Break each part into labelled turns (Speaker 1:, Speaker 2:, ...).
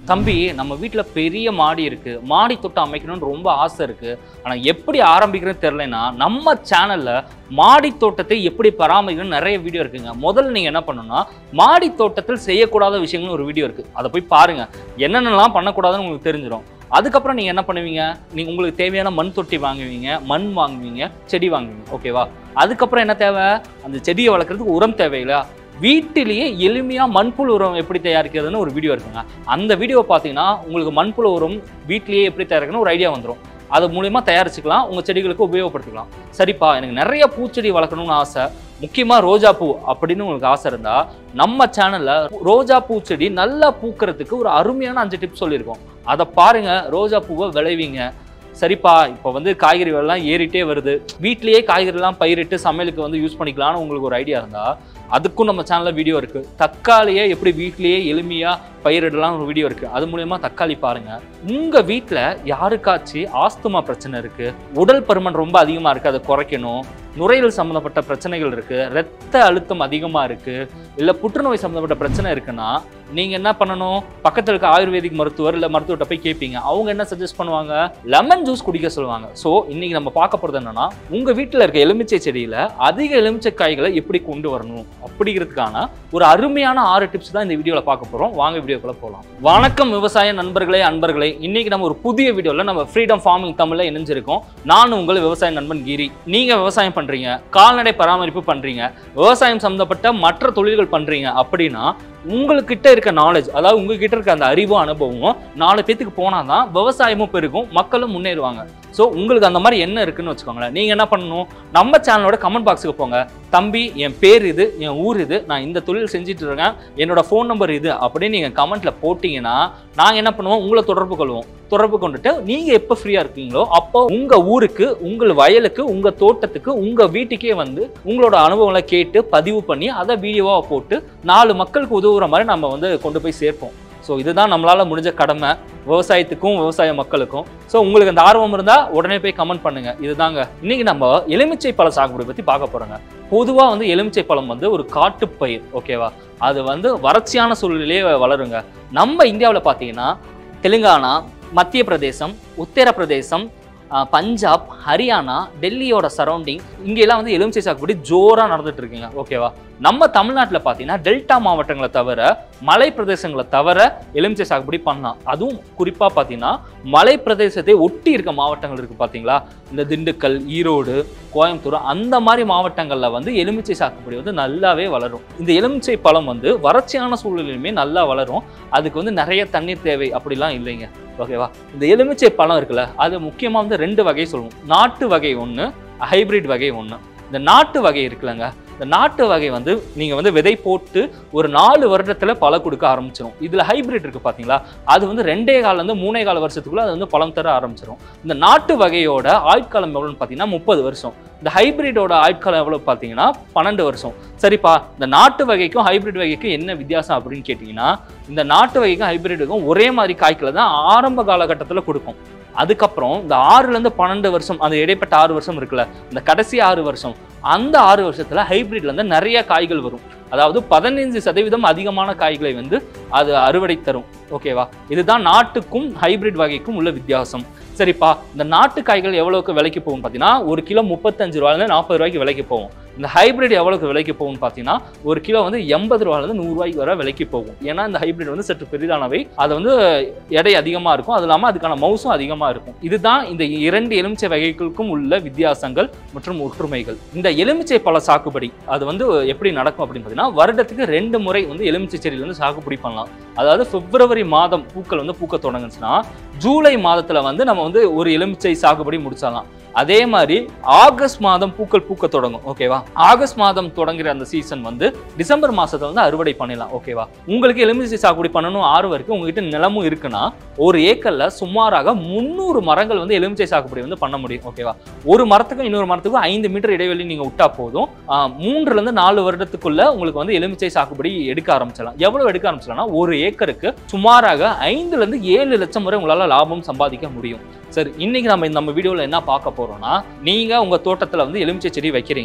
Speaker 1: தம்பி நம்ம வீட்டில் பெரிய மாடி இருக்கு மாடி தோட்டம் அமைக்கணும்னு ரொம்ப ஆசை இருக்கு ஆனால் எப்படி ஆரம்பிக்கிறதுன்னு தெரிலனா நம்ம சேனல்ல மாடி தோட்டத்தை எப்படி பராமரிக்கணும்னு நிறைய வீடியோ இருக்குங்க முதல்ல நீங்க என்ன பண்ணணும்னா மாடி தோட்டத்தில் செய்யக்கூடாத விஷயங்கள்னு ஒரு வீடியோ இருக்கு அதை போய் பாருங்க என்னென்னலாம் பண்ணக்கூடாதுன்னு உங்களுக்கு தெரிஞ்சிடும் அதுக்கப்புறம் நீங்க என்ன பண்ணுவீங்க நீங்க உங்களுக்கு தேவையான மண் தொட்டி வாங்குவீங்க மண் வாங்குவீங்க செடி வாங்குவீங்க ஓகேவா அதுக்கப்புறம் என்ன தேவை அந்த செடியை வளர்க்குறதுக்கு உரம் தேவையில்ல வீட்டிலேயே எளிமையா மண்புழு உரம் எப்படி தயாரிக்கிறதுன்னு ஒரு வீடியோ இருக்குங்க அந்த வீடியோ பார்த்தீங்கன்னா உங்களுக்கு மண்புழு உரம் வீட்டிலேயே எப்படி தயாரிக்கணும் ஒரு ஐடியா வந்துடும் அது மூலியமா தயாரிச்சுக்கலாம் உங்க செடிகளுக்கு உபயோகப்படுத்திக்கலாம் சரிப்பா எனக்கு நிறைய பூச்செடி வளர்க்கணும்னு ஆசை முக்கியமா ரோஜா பூ அப்படின்னு உங்களுக்கு ஆசை இருந்தா நம்ம சேனல்ல ரோஜா பூச்செடி நல்லா பூக்கிறதுக்கு ஒரு அருமையான அஞ்சு டிப்ஸ் சொல்லியிருக்கோம் அதை பாருங்க ரோஜா பூவை விளைவிங்க சரிப்பா இப்போ வந்து காய்கறி விலைலாம் ஏறிட்டே வருது வீட்லயே காய்கறிலாம் பயிரிட்டு சமையலுக்கு வந்து யூஸ் பண்ணிக்கலாம்னு உங்களுக்கு ஒரு ஐடியா இருந்தா அதுக்கும் நம்ம சேனல்ல வீடியோ இருக்கு தக்காளியை எப்படி வீட்லயே எளிமையா பயிரிடலாம் ஒரு வீடியோ இருக்கு அது மூலியமா தக்காளி பாருங்க உங்க வீட்ல யாருக்காச்சும் ஆஸ்துமா பிரச்சனை இருக்கு உடல் பருமன் ரொம்ப அதிகமா இருக்கு அதை குறைக்கணும் நுரையீரல் சம்மந்தப்பட்ட பிரச்சனைகள் இருக்கு ரத்த அழுத்தம் அதிகமா இருக்கு இல்ல புற்றுநோய் சம்மந்தப்பட்ட பிரச்சனை இருக்குன்னா நீங்க என்ன பண்ணணும் பக்கத்துல இருக்க ஆயுர்வேதிக் மருத்துவர் இல்ல மருத்துவர்கிட்ட போய் கேட்பீங்க அவங்க என்ன சஜஸ்ட் பண்ணுவாங்க லெமன் ஜூஸ் குடிக்க சொல்லுவாங்க ஸோ இன்னைக்கு நம்ம பார்க்க போறது என்னன்னா உங்க வீட்டில் இருக்க எலுமிச்சை செடியில அதிக எலுமிச்சை காய்களை எப்படி கொண்டு வரணும் அப்படிங்கிறதுக்கான ஒரு அருமையான ஆறு டிப்ஸ் தான் இந்த வீடியோவில் பார்க்க போறோம் வாங்க வீடியோக்குள்ள போகலாம் வணக்கம் விவசாய நண்பர்களே அன்பர்களே இன்னைக்கு நம்ம ஒரு புதிய வீடியோவில் நம்ம ஃப்ரீடம் ஃபார்மிங் தமிழ்ல இணைஞ்சிருக்கோம் நான் உங்கள் விவசாய நண்பன் கிரி நீங்க விவசாயம் பண்றீங்க கால்நடை பராமரிப்பு பண்றீங்க விவசாயம் சம்மந்தப்பட்ட மற்ற தொழில்கள் பண்றீங்க அப்படின்னா உங்ககிட்ட இருக்க நாலேஜ் அதாவது உங்ககிட்ட இருக்க அந்த அறிவும் அனுபவமும் நாலு பேத்துக்கு போனாதான் விவசாயமும் பெருகும் மக்களும் முன்னேறுவாங்க ஸோ உங்களுக்கு அந்த மாதிரி என்ன இருக்குன்னு வச்சுக்கோங்களேன் நீங்கள் என்ன பண்ணணும் நம்ம சேனலோட கமெண்ட் பாக்ஸுக்கு போங்க தம்பி என் பேர் இது என் ஊர் இது நான் இந்த தொழில் செஞ்சுட்டு இருக்கேன் என்னோட ஃபோன் நம்பர் இது அப்படின்னு நீங்கள் கமெண்ட்டில் போட்டிங்கன்னா நாங்கள் என்ன பண்ணுவோம் உங்களை தொடர்பு கொள்வோம் தொடர்பு கொண்டுட்டு நீங்கள் எப்போ ஃப்ரீயாக இருக்கீங்களோ அப்போ உங்கள் ஊருக்கு உங்கள் வயலுக்கு உங்கள் தோட்டத்துக்கு உங்கள் வீட்டுக்கே வந்து உங்களோட அனுபவங்களை கேட்டு பதிவு பண்ணி அதை வீடியோவாக போட்டு நாலு மக்களுக்கு உதவுற மாதிரி நம்ம வந்து கொண்டு போய் சேர்ப்போம் ஸோ இதுதான் நம்மளால் முடிஞ்ச கடமை விவசாயத்துக்கும் விவசாய மக்களுக்கும் ஸோ உங்களுக்கு அந்த ஆர்வம் இருந்தால் உடனே போய் கமெண்ட் பண்ணுங்க இதுதாங்க இன்னைக்கு நம்ம எலுமிச்சை பழ சாகுபடி பற்றி பார்க்க போறோங்க பொதுவாக வந்து எலுமிச்சை பழம் வந்து ஒரு காட்டுப்பயிர் ஓகேவா அது வந்து வறட்சியான சூழ்நிலையே வளருங்க நம்ம இந்தியாவில் பார்த்தீங்கன்னா தெலுங்கானா மத்திய பிரதேசம் உத்தரப்பிரதேசம் ஆஹ், பஞ்சாப் ஹரியானா டெல்லியோட சரௌண்டிங் இங்கெல்லாம் வந்து எலுமிச்சை சாகுபடி ஜோராக நடந்துட்டு இருக்குங்க ஓகேவா நம்ம தமிழ்நாட்டில் பார்த்தீங்கன்னா டெல்டா மாவட்டங்களை தவிர மலை பிரதேசங்களை தவிர எலுமிச்சை சாகுபடி பண்ணலாம் அதுவும் குறிப்பாக பார்த்தீங்கன்னா மலை பிரதேசத்தை ஒட்டி இருக்க மாவட்டங்கள் இருக்குது பார்த்தீங்களா இந்த திண்டுக்கல் ஈரோடு கோயம்புத்தூர் அந்த மாதிரி மாவட்டங்களில் வந்து எலுமிச்சை சாகுபடி வந்து நல்லாவே வளரும் இந்த எலுமிச்சை பழம் வந்து வறட்சியான சூழ்நிலையுமே நல்லா வளரும் அதுக்கு வந்து நிறைய தண்ணீர் தேவை அப்படிலாம் இல்லைங்க ஓகேவா இந்த எலுமிச்சை பழம் இருக்குல்ல அது முக்கியமாக வந்து ரெண்டு வகை சொல்லுவோம் நாட்டு வகை ஒன்று ஹைபிரிட் வகை ஒன்று இந்த நாட்டு வகை இருக்குல்லங்க இந்த நாட்டு வகை வந்து நீங்கள் வந்து விதை போட்டு ஒரு நாலு வருடத்தில் பழம் கொடுக்க ஆரம்பிச்சிடும் இதில் ஹைபிரிட் இருக்குது பார்த்தீங்களா அது வந்து ரெண்டே காலேருந்து மூணே கால வருஷத்துக்குள்ள அது வந்து பழம் தர ஆரம்பிச்சிடும் இந்த நாட்டு வகையோட ஆயுட்காலம் எவ்வளோன்னு பார்த்தீங்கன்னா முப்பது வருஷம் இந்த ஹைபிரிடோட ஆயுட்காலம் எவ்வளோ பார்த்தீங்கன்னா பன்னெண்டு வருஷம் சரிப்பா இந்த நாட்டு வகைக்கும் ஹைபிரிட் வகைக்கும் என்ன வித்தியாசம் அப்படின்னு கேட்டிங்கன்னா இந்த நாட்டு வகைக்கும் ஹைபிரிடுக்கும் ஒரே மாதிரி காய்க்களை தான் ஆரம்ப காலகட்டத்தில் கொடுக்கும் அதுக்கப்புறம் இந்த ஆறுலேருந்து பன்னெண்டு வருஷம் அந்த இடைப்பட்ட ஆறு வருஷம் இருக்குல்ல இந்த கடைசி ஆறு வருஷம் அந்த ஆறு வருஷத்துல ஹைபிரிட்ல இருந்து நிறைய காய்கள் வரும் அதாவது பதினைஞ்சு சதவீதம் அதிகமான காய்களை வந்து அது அறுவடை தரும் ஓகேவா இதுதான் நாட்டுக்கும் ஹைபிரிட் வகைக்கும் உள்ள வித்தியாசம் சரிப்பா இந்த நாட்டு காய்கள் எவ்வளவுக்கு விலைக்கு போகும் பார்த்தீங்கன்னா ஒரு கிலோ முப்பத்தஞ்சு ரூபாயிலேருந்து நாற்பது ரூபாய்க்கு விலைக்கு போகும் இந்த ஹைபிரிட் எவ்வளவுக்கு விலைக்கு போகும்னு பார்த்தீங்கன்னா ஒரு கிலோ வந்து எண்பது ரூபாயிலேருந்து நூறு ரூபாய்க்கு வரை விலைக்கு போகும் ஏன்னா இந்த ஹைபிரிட் வந்து சற்று பெரிதானவை அது வந்து எடை அதிகமாக இருக்கும் அது இல்லாமல் அதுக்கான மவுசும் அதிகமாக இருக்கும் இதுதான் இந்த இரண்டு எலுமிச்சை வகைகளுக்கும் உள்ள வித்தியாசங்கள் மற்றும் ஒற்றுமைகள் இந்த எலுமிச்சை பழ சாகுபடி அது வந்து எப்படி நடக்கும் அப்படின்னு பார்த்தீங்கன்னா வருடத்துக்கு ரெண்டு முறை வந்து எலுமிச்சை செடியில வந்து சாகுபடி பண்ணலாம் அதாவது பிப்ரவரி மாதம் பூக்கள் வந்து பூக்க தொடங்குச்சுன்னா ஜூலை மாதத்துல வந்து நம்ம வந்து ஒரு எலுமிச்சை சாகுபடி முடிச்சிடலாம் அதே மாதிரி ஆகஸ்ட் மாதம் பூக்கள் பூக்க தொடங்கும் ஓகேவா ஆகஸ்ட் மாதம் தொடங்குற அந்த சீசன் வந்து டிசம்பர் மாசத்துல வந்து அறுவடை பண்ணிடலாம் ஓகேவா உங்களுக்கு எலுமிச்சை சாகுபடி பண்ணணும் ஆர்வம் இருக்கு உங்ககிட்ட நிலமும் இருக்குன்னா ஒரு ஏக்கர்ல சுமாராக முந்நூறு மரங்கள் வந்து எலுமிச்சை சாகுபடி வந்து பண்ண முடியும் ஓகேவா ஒரு மரத்துக்கும் இன்னொரு மரத்துக்கும் ஐந்து மீட்டர் இடைவெளி நீங்க விட்டா போதும் ஆஹ், மூன்றுல இருந்து நாலு வருடத்துக்குள்ள உங்களுக்கு வந்து எலுமிச்சை சாகுபடி எடுக்க ஆரம்பிச்சலாம் எவ்வளவு எடுக்க ஆரம்பிச்சலாம்னா ஒரு ஏக்கருக்கு சுமாராக ஐந்துல இருந்து ஏழு லட்சம் வரை உங்களால லாபம் சம்பாதிக்க முடியும் சரி இன்னைக்கு நம்ம இந்த நம்ம வீடியோவில் என்ன பார்க்க போறோம்னா நீங்க உங்க தோட்டத்துல வந்து எலுமிச்சை செடி வைக்கிறீங்க அதாவது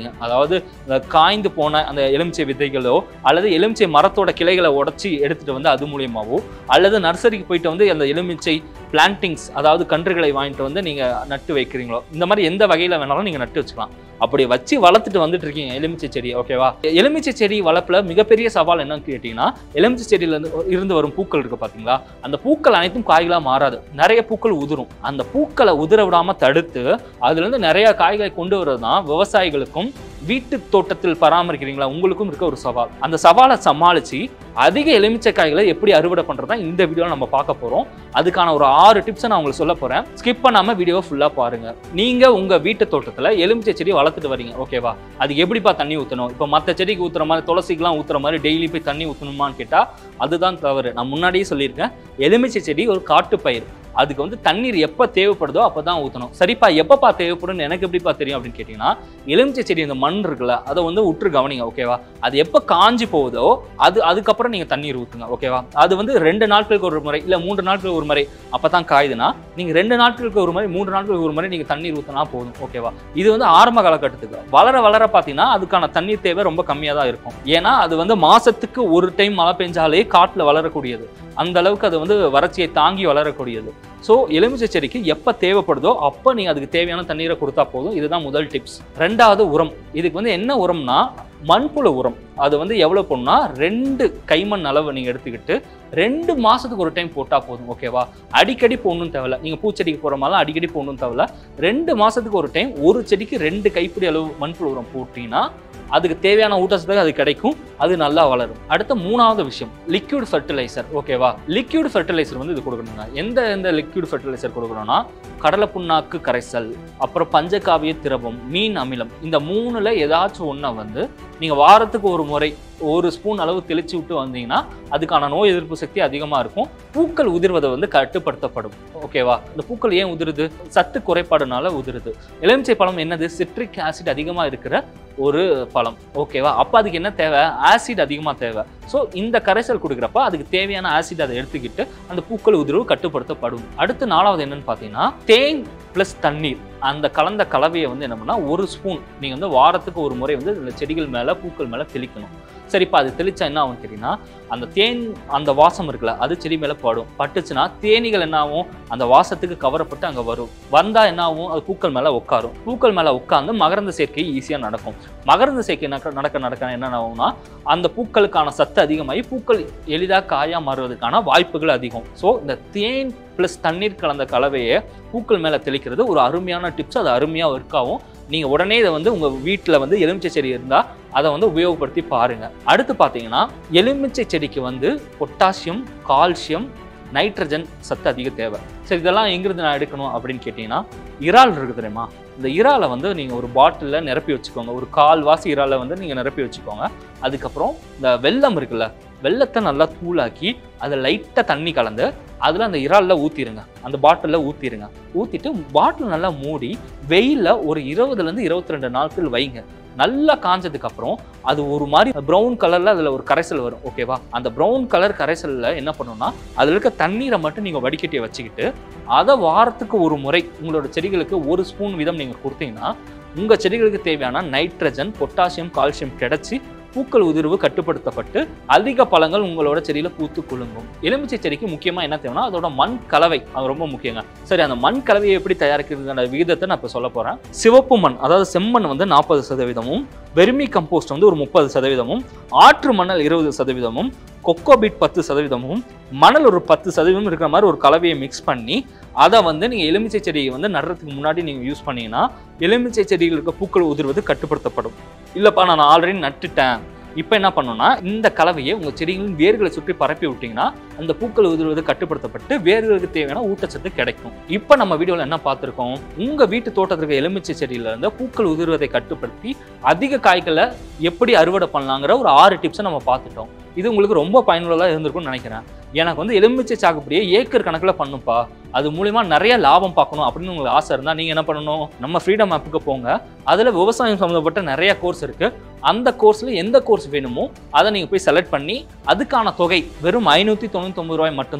Speaker 1: அதாவது இந்த காய்ந்து போன அந்த எலுமிச்சை விதைகளோ அல்லது எலுமிச்சை மரத்தோட கிளைகளை உடைச்சி எடுத்துட்டு வந்து அது மூலியமாவோ அல்லது நர்சரிக்கு போயிட்டு வந்து அந்த எலுமிச்சை பிளான்டிங்ஸ் அதாவது கன்றுகளை வாங்கிட்டு வந்து நீங்க நட்டு வைக்கிறீங்களோ இந்த மாதிரி எந்த வகையில வேணாலும் நீங்க நட்டு வச்சுக்கலாம் அப்படி வச்சு வளர்த்துட்டு வந்துட்டு இருக்கீங்க எலுமிச்சை செடி ஓகேவா எலுமிச்சை செடி வளர்ப்புல மிகப்பெரிய சவால் என்னன்னு கேட்டீங்கன்னா எலுமிச்சை செடியில இருந்து இருந்து வரும் பூக்கள் இருக்கு பாத்தீங்களா அந்த பூக்கள் அனைத்தும் காய்களா மாறாது நிறைய பூக்கள் உதிரும் அந்த பூக்களை உதிர விடாம தடுத்து அதுல இருந்து நிறைய காய்களை கொண்டு வரது தான் விவசாயிகளுக்கும் வீட்டு தோட்டத்தில் பராமரிக்கிறீங்களா உங்களுக்கும் இருக்க ஒரு சவால் அந்த சவாலை சமாளிச்சு அதிக எலுமிச்சை காய்களை எப்படி அறுவடை பண்றதா இந்த வீடியோல நம்ம பார்க்க போறோம் அதுக்கான ஒரு ஆறு டிப்ஸை நான் உங்களுக்கு சொல்ல போறேன் ஸ்கிப் பண்ணாம வீடியோ ஃபுல்லா பாருங்க நீங்க உங்க வீட்டு தோட்டத்துல எலுமிச்சை செடி வளர்த்துட்டு வரீங்க ஓகேவா அது எப்படிப்பா தண்ணி ஊத்தணும் இப்போ மற்ற செடிக்கு ஊத்துற மாதிரி துளசிக்கெல்லாம் ஊத்துற மாதிரி டெய்லி போய் தண்ணி ஊத்தணுமான்னு கேட்டா அதுதான் தவறு நான் முன்னாடியே சொல்லியிருக்கேன் எலுமிச்சை செடி ஒரு காட்டுப்பயிர் அதுக்கு வந்து தண்ணீர் எப்போ தேவைப்படுதோ அப்போ தான் ஊற்றணும் சரிப்பா எப்பப்பா தேவைப்படும்னு எனக்கு எப்படிப்பா தெரியும் அப்படின்னு கேட்டிங்கன்னா எலுமிச்சை செடி இந்த மண் இருக்குல்ல அதை வந்து உற்று கவனிங்க ஓகேவா அது எப்போ காஞ்சி போகுதோ அது அதுக்கப்புறம் நீங்கள் தண்ணீர் ஊற்றுங்க ஓகேவா அது வந்து ரெண்டு நாட்களுக்கு ஒரு முறை இல்லை மூன்று நாட்களுக்கு ஒரு முறை அப்போ தான் காயுதுன்னா நீங்கள் ரெண்டு நாட்களுக்கு ஒரு முறை மூன்று நாட்களுக்கு ஒரு முறை நீங்கள் தண்ணீர் ஊற்றினா போதும் ஓகேவா இது வந்து ஆரம்ப காலகட்டத்துக்கு வளர வளர பார்த்தீங்கன்னா அதுக்கான தண்ணீர் தேவை ரொம்ப கம்மியாக தான் இருக்கும் ஏன்னா அது வந்து மாசத்துக்கு ஒரு டைம் மழை பெஞ்சாலே காட்டில் வளரக்கூடியது அந்த அளவுக்கு அது வந்து வறட்சியை தாங்கி வளரக்கூடியது ஸோ எலுமிச்சை செடிக்கு எப்போ தேவைப்படுதோ அப்போ நீங்கள் அதுக்கு தேவையான தண்ணீரை கொடுத்தா போதும் இதுதான் முதல் டிப்ஸ் ரெண்டாவது உரம் இதுக்கு வந்து என்ன உரம்னா மண்புழு உரம் அது வந்து எவ்வளோ போடணும்னா ரெண்டு கைமண் அளவு நீங்கள் எடுத்துக்கிட்டு ரெண்டு மாதத்துக்கு ஒரு டைம் போட்டால் போதும் ஓகேவா அடிக்கடி போடணும் தேவையில்ல நீங்கள் பூச்செடிக்கு போகிற மாதிரிலாம் அடிக்கடி போடணும் தேவையில்ல ரெண்டு மாதத்துக்கு ஒரு டைம் ஒரு செடிக்கு ரெண்டு கைப்பிடி அளவு மண்புழு உரம் போட்டிங்கன்னா அதுக்கு தேவையான ஊட்டச்சத்து அது கிடைக்கும் அது நல்லா வளரும் அடுத்த மூணாவது விஷயம் லிக்விட் ஃபெர்டிலைசர் ஓகேவா லிக்விட் ஃபெர்டிலைசர் வந்து இது கொடுக்கணுங்க எந்த எந்த லிக்விட் ஃபெர்டிலைசர் கொடுக்கணும்னா கடலை புண்ணாக்கு கரைசல் அப்புறம் பஞ்சகாவிய திரவம் மீன் அமிலம் இந்த மூணுல ஏதாச்சும் ஒன்றை வந்து நீங்கள் வாரத்துக்கு ஒரு முறை ஒரு ஸ்பூன் அளவு தெளிச்சு விட்டு வந்தீங்கன்னா அதுக்கான நோய் எதிர்ப்பு சக்தி அதிகமாக இருக்கும் பூக்கள் உதிர்வதை வந்து கட்டுப்படுத்தப்படும் ஓகேவா இந்த பூக்கள் ஏன் உதிருது சத்து குறைபாடுனால உதிருது எலுமிச்சை பழம் என்னது சிட்ரிக் ஆசிட் அதிகமாக இருக்கிற ஒரு பழம் ஓகேவா அப்போ அதுக்கு என்ன தேவை ஆசிட் அதிகமாக தேவை ஸோ இந்த கரைசல் கொடுக்குறப்ப அதுக்கு தேவையான ஆசிட் அதை எடுத்துக்கிட்டு அந்த பூக்கள் உதிர்வு கட்டுப்படுத்தப்படும் அடுத்து நாலாவது என்னன்னு பார்த்தீங்கன்னா தேன் ப்ளஸ் தண்ணீர் அந்த கலந்த கலவையை வந்து என்ன பண்ணால் ஒரு ஸ்பூன் நீங்கள் வந்து வாரத்துக்கு ஒரு முறை வந்து இந்த செடிகள் மேலே பூக்கள் மேலே தெளிக்கணும் சரிப்பா அது தெளிச்சா என்ன ஆகும் கேட்டிங்கன்னா அந்த தேன் அந்த வாசம் இருக்குல்ல அது செடி மேலே படும் பட்டுச்சுன்னா தேனீகள் என்ன ஆகும் அந்த வாசத்துக்கு கவரப்பட்டு அங்கே வரும் வந்தால் என்ன ஆகும் அது பூக்கள் மேலே உட்காரும் பூக்கள் மேலே உட்காந்து மகரந்த சேர்க்கை ஈஸியாக நடக்கும் மகரந்த சேர்க்கை நடக்க நடக்க நடக்க என்ன ஆகும்னா அந்த பூக்களுக்கான சத்து அதிகமாகி பூக்கள் எளிதாக காயாக மாறுவதற்கான வாய்ப்புகள் அதிகம் ஸோ இந்த தேன் ப்ளஸ் தண்ணீர் கலந்த கலவையை பூக்கள் மேலே தெளிக்கிறது ஒரு அருமையான டிப்ஸ் அது அருமையாக ஒர்க் ஆகும் நீங்கள் உடனே இதை வந்து உங்கள் வீட்டில் வந்து எலுமிச்சை செடி இருந்தால் அதை வந்து உபயோகப்படுத்தி பாருங்கள் அடுத்து பார்த்தீங்கன்னா எலுமிச்சை செடிக்கு வந்து பொட்டாசியம் கால்சியம் நைட்ரஜன் சத்து அதிக தேவை சரி இதெல்லாம் எங்கிருந்து நான் எடுக்கணும் அப்படின்னு கேட்டிங்கன்னா இறால் இருக்குது தெரியுமா இந்த இறாலை வந்து நீங்கள் ஒரு பாட்டிலில் நிரப்பி வச்சுக்கோங்க ஒரு கால்வாசி இறாலை வந்து நீங்கள் நிரப்பி வச்சுக்கோங்க அதுக்கப்புறம் இந்த வெல்லம் இருக்குல்ல வெள்ளத்தை நல்லா தூளாக்கி அதில் லைட்டாக தண்ணி கலந்து அதில் அந்த இறாலில் ஊற்றிடுங்க அந்த பாட்டிலில் ஊற்றிடுங்க ஊற்றிட்டு பாட்டில் நல்லா மூடி வெயிலில் ஒரு இருபதுலேருந்து இருபத்தி ரெண்டு நாட்கள் வைங்க நல்லா காஞ்சதுக்கு அப்புறம் அது ஒரு மாதிரி ப்ரௌன் கலர்ல அதுல ஒரு கரைசல் வரும் ஓகேவா அந்த ப்ரௌன் கலர் கரைசல்ல என்ன பண்ணணும்னா அதுல இருக்க தண்ணீரை மட்டும் நீங்க வடிகட்டி வச்சுக்கிட்டு அதை வாரத்துக்கு ஒரு முறை உங்களோட செடிகளுக்கு ஒரு ஸ்பூன் வீதம் நீங்க கொடுத்தீங்கன்னா உங்க செடிகளுக்கு தேவையான நைட்ரஜன் பொட்டாசியம் கால்சியம் கிடைச்சி பூக்கள் உதிர்வு கட்டுப்படுத்தப்பட்டு அதிக பழங்கள் உங்களோட செடியில பூத்து குலுங்கும் எலுமிச்சை செடிக்கு முக்கியமா என்ன தேவைன்னா அதோட மண் கலவை அது ரொம்ப முக்கியங்க சரி அந்த மண் கலவையை எப்படி தயாரிக்கிறதுக்கான விகிதத்தை நான் இப்போ சொல்ல போறேன் சிவப்பு மண் அதாவது செம்மண் வந்து நாற்பது சதவீதமும் வெர்மி கம்போஸ்ட் வந்து ஒரு முப்பது சதவீதமும் ஆற்று மணல் இருபது சதவீதமும் கொக்கோபீட் பத்து சதவீதமும் மணல் ஒரு பத்து சதவீதம் இருக்கிற மாதிரி ஒரு கலவையை மிக்ஸ் பண்ணி அதை வந்து நீங்கள் எலுமிச்சை செடியை வந்து நடுறதுக்கு முன்னாடி நீங்கள் யூஸ் பண்ணீங்கன்னா எலுமிச்சை செடிகளுக்கு பூக்கள் உதிர்வது கட்டுப்படுத்தப்படும் இல்லைப்பா நான் ஆல்ரெடி நட்டுட்டேன் இப்போ என்ன பண்ணணும்னா இந்த கலவையை உங்கள் செடிகளின் வேர்களை சுற்றி பரப்பி விட்டீங்கன்னா அந்த பூக்கள் உதிர்வது கட்டுப்படுத்தப்பட்டு வேர்களுக்கு தேவையான ஊட்டச்சத்து கிடைக்கும் இப்போ நம்ம வீடியோவில் என்ன பார்த்துருக்கோம் உங்கள் வீட்டு தோட்டத்திற்கு எலுமிச்சை செடியில இருந்து பூக்கள் உதிர்வதை கட்டுப்படுத்தி அதிக காய்களை எப்படி அறுவடை பண்ணலாங்கிற ஒரு ஆறு டிப்ஸை நம்ம பார்த்துட்டோம் இது உங்களுக்கு ரொம்ப பயனுள்ளதாக இருந்திருக்கும்னு நினைக்கிறேன் எனக்கு வந்து எலுமிச்சை சாகுபடியை ஏக்கர் கணக்கில் பண்ணுப்பா அது மூலிமா நிறைய லாபம் பார்க்கணும் அப்படின்னு உங்களுக்கு ஆசை இருந்தால் நீங்கள் என்ன பண்ணணும் நம்ம ஃப்ரீடம் ஆப்புக்கு போங்க அதில் விவசாயம் சம்மந்தப்பட்ட நிறைய கோர்ஸ் இருக்குது அந்த கோர்ஸில் எந்த கோர்ஸ் வேணுமோ அதை நீங்கள் போய் செலக்ட் பண்ணி அதுக்கான தொகை வெறும் ஐநூற்றி தொண்ணூத்தொம்பது ரூபாய் மட்டும்தான்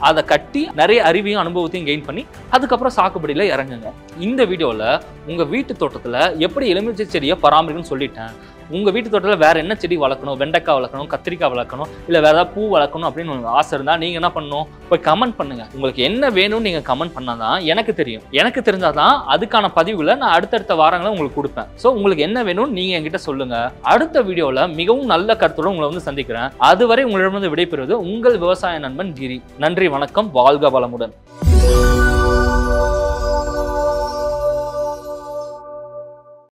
Speaker 1: அதை கட்டி நிறைய அறிவையும் அனுபவத்தையும் கெயின் பண்ணி அதுக்கப்புறம் சாகுபடியில் இறங்குங்க இந்த வீடியோவில் உங்கள் வீட்டு தோட்டத்தில் எப்படி எலுமிச்சை செடியை பராமரிக்கணும்னு சொல்லிட்டேன் உங்கள் வீட்டு தோட்டத்தில் வேற என்ன செடி வளர்க்கணும் வெண்டைக்காய் வளர்க்கணும் கத்திரிக்காய் வளர்க்கணும் இல்லை வேற ஏதாவது பூ வளர்க்கணும் அப்படின்னு உங்களுக்கு ஆசை இருந்தால் நீங்கள் என்ன பண்ணணும் போய் கமெண்ட் பண்ணுங்க உங்களுக்கு என்ன வேணும்னு நீங்கள் கமெண்ட் பண்ணாதான் எனக்கு தெரியும் எனக்கு தெரிஞ்சாதான் அதுக்கான பதிவுகளை நான் அடுத்தடுத்த வாரங்களை உங்களுக்கு கொடுப்பேன் ஸோ உங்களுக்கு என்ன வேணும்னு நீங்கள் என்கிட்ட சொல்லுங்க அடுத்த வீடியோவில் மிகவும் நல்ல கருத்துடன் உங்களை வந்து சந்திக்கிறேன் அதுவரை உங்களிடமிருந்து விடைபெறுவது உங்கள் விவசாய நண்பன் கிரி நன்றி வணக்கம் வாழ்க வளமுடன்